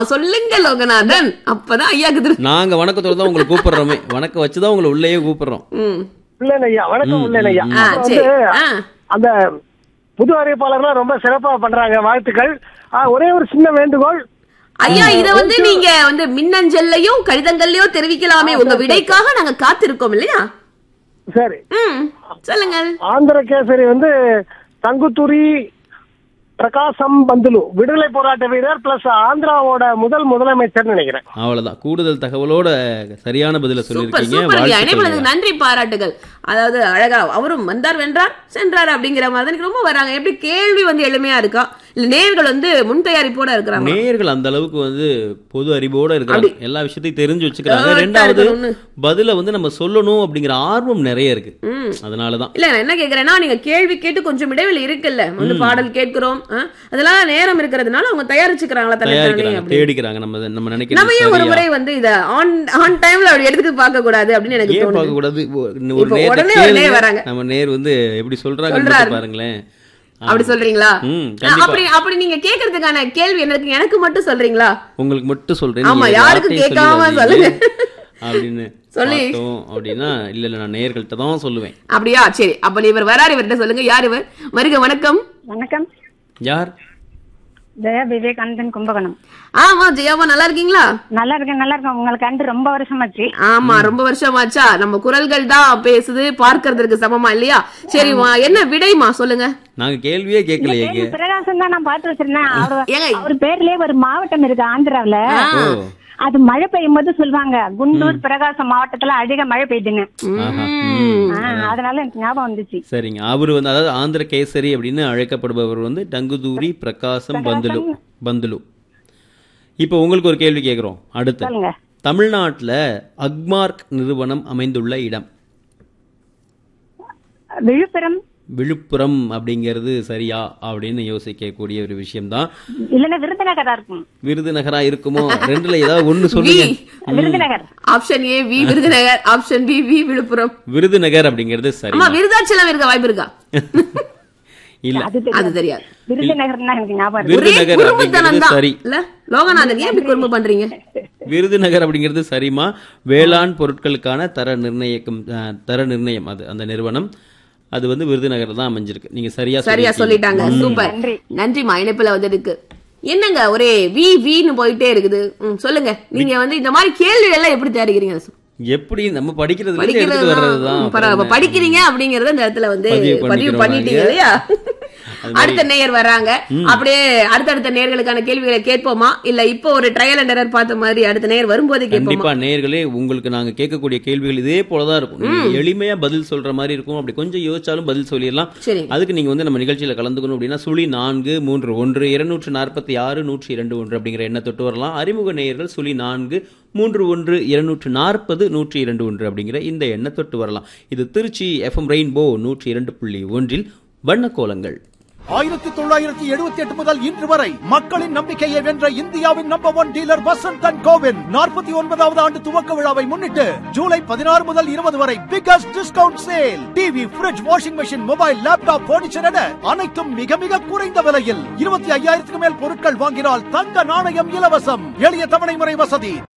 சொல்லுங்க லோகநாதன் அப்பதான் ஐயாக்கு திரு நாங்க வணக்கத்தோட தான் உங்களை கூப்பிடுறோமே வணக்கம் வச்சுதான் உங்களை உள்ளேயே கூப்பிடுறோம் ம். இல்லைன்னு ஐயா வணக்கம் இல்லைன்னு ஐயா ஆ, அப்புறம் சரி. வந்து ஆ. அந்த புது அறிவிப்பாளர்லாம் ரொம்ப சிறப்பா பண்றாங்க வாழ்த்துக்கள் ஆ, ஒரே ஒரு சின்ன வேண்டுகோள் ஐயா இத வந்து நீங்க வந்து மின்னஞ்சல்லையும் கடிதங்கள்லயோ தெரிவிக்கலாமே உங்க விடைக்காக நாங்க காத்திருக்கோம் இல்லையா சரி ம் சொல்லுங்க ஆந்திர கேசரி வந்து தங்குத்துரி பிரகாசம் பந்துலு விடுதலை போராட்ட வீரர் பிளஸ் ஆந்திராவோட முதல் முதலமைச்சர் நினைக்கிறேன் அவ்வளவுதான் கூடுதல் தகவலோட சரியான பதில சூப்பர் சொல்லிருக்கீங்க சூப்பர் ஐயா வாழ்த்துக்கள் இணைப்புலதுக்கு நன்றி பாராட்டுகள் அதாவது அழகா அவரும் வந்தார் வென்றார் சென்றார் அப்படிங்கிற மாதிரி தான் எனக்கு ரொம்ப வராங்க எப்படி கேள்வி வந்து எளிமையா இருக்கா இல்ல நேர்கள் வந்து முன் தயாரிப்போட இருக்கிறாங்க நேயர்கள் அந்த அளவுக்கு வந்து பொது அறிவோட இருக்காங்க எல்லா விஷயத்தையும் தெரிஞ்சு வச்சுக்கிறாங்க Alert ஆ ரெண்டாவது இருக்கணும்னு. பதில வந்து நம்ம சொல்லணும் அப்படிங்கிற ஆர்வம் நிறைய இருக்கு அதனாலதான் இல்ல நான் என்ன கேக்குறேன்னா நீங்க கேள்வி கேட்டு கொஞ்சம் இடைவெளி இருக்குல்ல வந்து பாடல் கேட்கிறோம் ஆ? அதெல்லாம் நேரம் இருக்கிறதுனால அவங்க தயாரிச்சுக்கிறாங்களா தன்னை தயாரிக்கிறாங்க அப்படி தேடிக்கிறாங்க நம்ம நம்ம நம்ம நினைக்கிறது ஏன் ஒரு சரியா முறை வந்து இத ஆன் ஆன் டைம்ல அப்படி எடுத்துட்டு பார்க்க கூடாது அப்படின்னு எனக்கு ஏன் தோணுது பார்க்க கூடாது ஒரு இப்போ நேரத்தை உடனே உடனே கேளுங்க. வராங்க. நம்ம நேர் வந்து எப்படி சொல்றாங்க சொல்றாரு. பாருங்களேன் அப்படி சொல்றீங்களா ம், ஆ, கண்டிப்பா. அப்படி அப்படி நீங்க கேக்குறதுக்கான கேள்வி எனக்கு எனக்கு மட்டும் சொல்றீங்களா உங்களுக்கு மட்டும் சொல்றேன் ஆமா, நீங்க யாருக்கும் யார்கிட்டயும் கேட்காம சொல்லிடாதீங்க. அப்படின்னு சொல்லி. பார்த்தோம் அப்படின்னா இல்ல இல்ல நான் நேயர்கள்ட்ட தான் சொல்லுவேன் அப்படியா சரி அப்ப இவர் வராரு இவர்கிட்ட சொல்லுங்க யார் இவர் வருக வணக்கம் வணக்கம் யார் ஜெயா விவேகானந்தன் கும்பகோணம் ஆமா ஜெயாமா நல்லா இருக்கீங்களா நல்லா இருக்கேன் நல்லா இருக்கேன் உங்களுக்கு கண்டு ரொம்ப வருஷமாச்சு ஆமா ரொம்ப வருஷமாச்சா நம்ம குரல்கள் தான் பேசுது பார்க்கறதுக்கு சமமா இல்லையா சரிம்மா என்ன விடைமா சொல்லுங்க நாங்க கேள்வியே கேட்கலையே பிரகாசம் தான் நான் பார்த்து வச்சிருந்தேன் அவரு ஏங்க. அவர் பேர்லயே ஒரு மாவட்டம் இருக்கு ஆந்திராவுல ஓ அது மழை பெய்யும் போது சொல்லுவாங்க குண்டூர் பிரகாசம் மாவட்டத்துல அதிக மழை பெய்யுதுங்க ஆஹா. ஆ, அதனால எனக்கு ஞாபகம் வந்துச்சு சரிங்க அவர் வந்து அதாவது ஆந்திர கேசரி அப்படின்னு அழைக்கப்படுபவர் வந்து டங்குதூரி பிரகாசம் பந்துலு பந்துலு இப்போ உங்களுக்கு ஒரு கேள்வி கேட்குறோம் அடுத்து சொல்லுங்க தமிழ்நாட்டுல அக்மார்க் நிறுவனம் அமைந்துள்ள இடம் விழுப்புரம் விழுப்புரம் அப்படிங்கிறது சரியா அப்படின்னு யோசிக்கக்கூடிய ஒரு விஷயம்தான் இல்லன்னா விருதுநகரா இருக்கும் விருதுநகரா இருக்குமோ ரெண்டுல ஏதாவது ஒண்ணு வி சொல்லுங்க விருதுநகர் ஆப்ஷன் ஏ வி விருதுநகர் ஆப்ஷன் பி வி விழுப்புரம் விருதுநகர் அப்படிங்கிறது சரி அம்மா விருதாச்சலம் இருக்க வாய்ப்பு இருக்கா இல்ல அது அது தெரியாது தெரியாது விருதுநகர்னா எனக்கு ஞாபகம் இருக்கு ஒரே விருதுநகர் குறும்புத்தனம் அப்படிங்கிறது தான் சரி இல்ல லோகநாதன் ஏன் இப்படி குறும்பு பண்றீங்க விருதுநகர் அப்படிங்கிறது சரிமா வேளாண் பொருட்களுக்கான தர நிர்ணயிக்கும் அஹ், தர நிர்ணயம் அது அந்த நிறுவனம் அது வந்து விருதுநகர் தான் அமைஞ்சிருக்கு நீங்க சரியா சரியா சொல்லியிருக்கீங்க. சொல்லிட்டாங்க சூப்பர் நன்றி. நன்றிமா இணைப்புல வந்ததுக்கு என்னங்க ஒரே வி வின்னு போயிட்டே இருக்குது ம், சொல்லுங்க நீங்க வந்து இந்த மாதிரி கேள்வி எல்லாம் எப்படி தயாரிக்கிறீங்க எப்படி நம்ம படிக்கிறதுல இருந்து எடுத்துட்டு படிக்கிறது வர்றதுதான் பரவாயில்ல படிக்கிறீங்க அப்படிங்கறத இந்த இடத்துல வந்து பதிவு பதிவு பண்ணிக்கிறோம் பண்ணிட்டீங்க நாங்க. இல்லையா அது அடுத்த நேயர் வராங்க அப்படியே அடுத்தடுத்த நேயர்களுக்கான கேள்விகளை கேட்போமா இல்ல இப்போ ஒரு ட்ரையல் அண்ட் எரர் பார்த்த மாதிரி அடுத்த நேயர் வரும்போது கேட்போமா கண்டிப்பா நேர்களே உங்களுக்கு நாங்க கேட்கக்கூடிய கேள்விகள் இதே போலதான் இருக்கும் நீங்க எளிமையா பதில் சொல்ற மாதிரி இருக்கும் அப்படி கொஞ்சம் யோசிச்சாலும் பதில் சொல்லிடலாம் சரி அதுக்கு நீங்க வந்து நம்ம நிகழ்ச்சியில கலந்துக்கணும் அப்படின்னா சுழி நான்கு மூன்று ஒன்று இருநூற்று நாற்பத்தி ஆறு நூற்றி இரண்டு ஒன்று அப்படிங்கிற எண்ணை தொட்டு வரலாம் அறிமுக நேயர்கள் சுழி நான்கு மூன்று ஒன்று இருநூற்று நாற்பது நூற்றி இரண்டு ஒன்று அப்படிங்கிற இந்த எண்ணை தொட்டு வரலாம் இது திருச்சி எஃப்எம் ரெயின்போ நூற்றி இரண்டு புள்ளி ஒன்றில் வண்ணக்கோலங்கள் ஆயிரத்தி தொள்ளாயிரத்தி எழுபத்தி எட்டு முதல் இன்று வரை மக்களின் நம்பிக்கையை வென்ற இந்தியாவின் number one dealer Vasanth and கோவின் நாற்பத்தி ஒன்பதாவது ஆண்டு துவக்க விழாவை முன்னிட்டு ஜூலை பதினாறு முதல் இருபது வரை biggest discount sale TV fridge washing machine mobile laptop furniture என அனைத்தும் மிக மிக குறைந்த விலையில் இருபத்தி ஐயாயிரத்துக்கு மேல் பொருட்கள் வாங்கினால் தங்க நாணயம் இலவசம் எளிய தவணை முறை வசதி